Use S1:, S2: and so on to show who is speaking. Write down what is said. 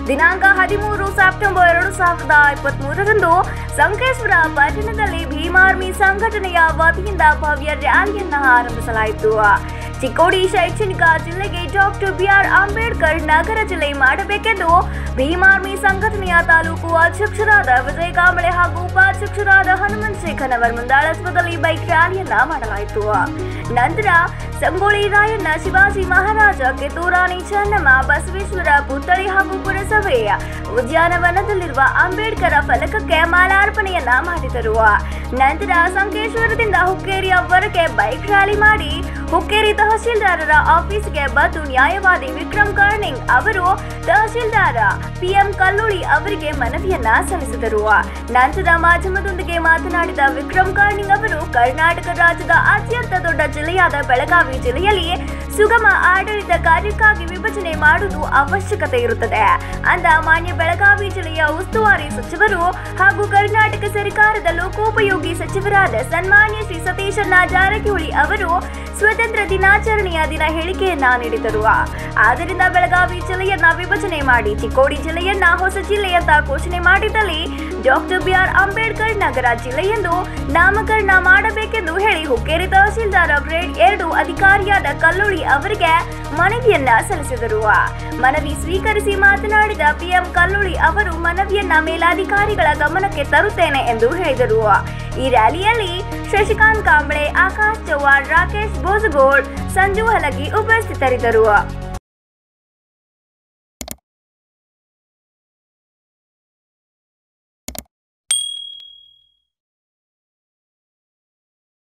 S1: ದಿನಾಂಕ ಹದಿಮೂರು ಸೆಪ್ಟೆಂಬರ್ ಎರಡು ಸಾವಿರದ ಇಪ್ಪತ್ತ್ ಮೂರರಂದು ಸಂಕೇಶ್ವರ ಪಟ್ಟಣದಲ್ಲಿ ಭೀಮಾರ್ಮಿ ಸಂಘಟನೆಯ ವತಿಯಿಂದ ಭವ್ಯ ರ್ಯಾಲಿಯನ್ನ ಆರಂಭಿಸಲಾಯಿತು ಚಿಕ್ಕೋಡಿ ಶೈಕ್ಷಣಿಕ ಜಿಲ್ಲೆಗೆ ಡಾಕ್ಟರ್ ಬಿಆರ್ ಅಂಬೇಡ್ಕರ್ ನಗರ ಜಿಲ್ಲೆ ಮಾಡಬೇಕೆಂದು ಭೀಮಾರ್ಮಿ ಸಂಘಟನೆಯ ತಾಲೂಕು ಅಧ್ಯಕ್ಷರಾದ ವಿಜಯ ಕಾಂಬಳೆ ಹಾಗೂ ಉಪಾಧ್ಯಕ್ಷರಾದ ಹನುಮಂತ್ ಶೇಖರ್ ಅವರ ಮುಂದಾಳತ್ವದಲ್ಲಿ ಬೈಕ್ ರ್ಯಾಲಿಯನ್ನ ಮಾಡಲಾಯಿತು ನಂತರ ಸಂಗೊಳ್ಳಿ ರಾಯಣ್ಣ ಶಿವಾಜಿ ಮಹಾರಾಜ ಕಿತ್ತೂರಾಣಿ ಚೆನ್ನಮ್ಮ ಬಸವೇಶ್ವರ ಪುತ್ಥಳಿ ಹಾಗೂ ಪುರಸಭೆಯ ಉದ್ಯಾನವನದಲ್ಲಿರುವ ಅಂಬೇಡ್ಕರ ಫಲಕಕ್ಕೆ ಮಾಲಾರ್ಪಣೆಯನ್ನ ಮಾಡಿದರು ನಂತರ ಸಂಕೇಶ್ವರದಿಂದ ಹುಕ್ಕೇರಿಯವರೆಗೆ ಬೈಕ್ ರ್ಯಾಲಿ ಮಾಡಿ ಹುಕ್ಕೇರಿ ತಹಶೀಲ್ದಾರರ ಆಫೀಸ್ಗೆ ಬಂದು ನ್ಯಾಯವಾದಿ ವಿಕ್ರಮ್ ಕರ್ಣಿಂಗ್ ಅವರು ತಹಶೀಲ್ದಾರ ಪಿಎಂ ಕಲ್ಲೂಳಿ ಅವರಿಗೆ ಮನವಿಯನ್ನ ಸಲ್ಲಿಸಿದರು ನಂತರ ಮಾಧ್ಯಮದೊಂದಿಗೆ ಮಾತನಾಡಿದ ವಿಕ್ರಮ್ ಕರ್ಣಿಂಗ್ ಅವರು ಕರ್ನಾಟಕ ರಾಜ್ಯದ ಅತ್ಯಂತ ದೊಡ್ಡ ಜಿಲ್ಲೆಯಾದ ಬೆಳಗಾವಿ ಜಿಲ್ಲೆಯಲ್ಲಿ ಸುಗಮ ಆಡಳಿತ ಕಾರ್ಯಕ್ಕಾಗಿ ವಿಭಜನೆ ಮಾಡುವುದು ಅವಶ್ಯಕತೆ ಇರುತ್ತದೆ ಅಂದ ಮಾನ್ಯ ಬೆಳಗಾವಿ ಜಿಲ್ಲೆಯ ಉಸ್ತುವಾರಿ ಸಚಿವರು ಹಾಗೂ ಕರ್ನಾಟಕ ಸರ್ಕಾರದ ಲೋಕೋಪಯೋಗಿ ಸಚಿವರಾದ ಸನ್ಮಾನ್ಯ ಶ್ರೀ ಸತೀಶಣ್ಣ ಜಾರಕಿಹೊಳಿ ಅವರು ಸ್ವತಂತ್ರ ದಿನಾಚರಣೆಯ ದಿನ ಹೇಳಿಕೆಯನ್ನ ನೀಡಿದರು ಆದ್ದರಿಂದ ಬೆಳಗಾವಿ ಜಿಲ್ಲೆಯನ್ನ ವಿಭಜನೆ ಮಾಡಿ ಚಿಕ್ಕೋಡಿ ಜಿಲ್ಲೆಯನ್ನ ಹೊಸ ಜಿಲ್ಲೆಯಂತ ಘೋಷಣೆ ಮಾಡಿದಲ್ಲಿ ಡಾಕ್ಟರ್ ಬಿಆರ್ ಅಂಬೇಡ್ಕರ್ ನಗರ ಜಿಲ್ಲೆ ಎಂದು ನಾಮಕರಣ ಮಾಡಬೇಕೆಂದು ಹೇಳಿ ಹುಕ್ಕೇರಿ ತಹಶೀಲ್ದಾರ್ ಗ್ರೇಡ್ ಎರಡು ಅಧಿಕಾರಿಯಾದ ಕಲ್ಲೋಳಿ ಅವರಿಗೆ ಮನವಿಯನ್ನ ಸಲ್ಲಿಸಿದರು ಮನವಿ ಸ್ವೀಕರಿಸಿ ಮಾತನಾಡಿದ ಪಿಎಂ ಕಲ್ಲೋಳಿ ಅವರು ಮನವಿಯನ್ನ ಮೇಲಾಧಿಕಾರಿಗಳ ಗಮನಕ್ಕೆ ತರುತ್ತೇನೆ ಎಂದು ಹೇಳಿದರು ಈ ರ್ಯಾಲಿಯಲ್ಲಿ ಶಶಿಕಾಂತ್ ಕಾಂಬಳೆ ಆಕಾಶ್ ಚೌಹಾಣ್ ರಾಕೇಶ್ ಬೋಸಗೋಳ್ ಸಂಜು ಹಲಗಿ ಉಪಸ್ಥಿತರಿದ್ದರು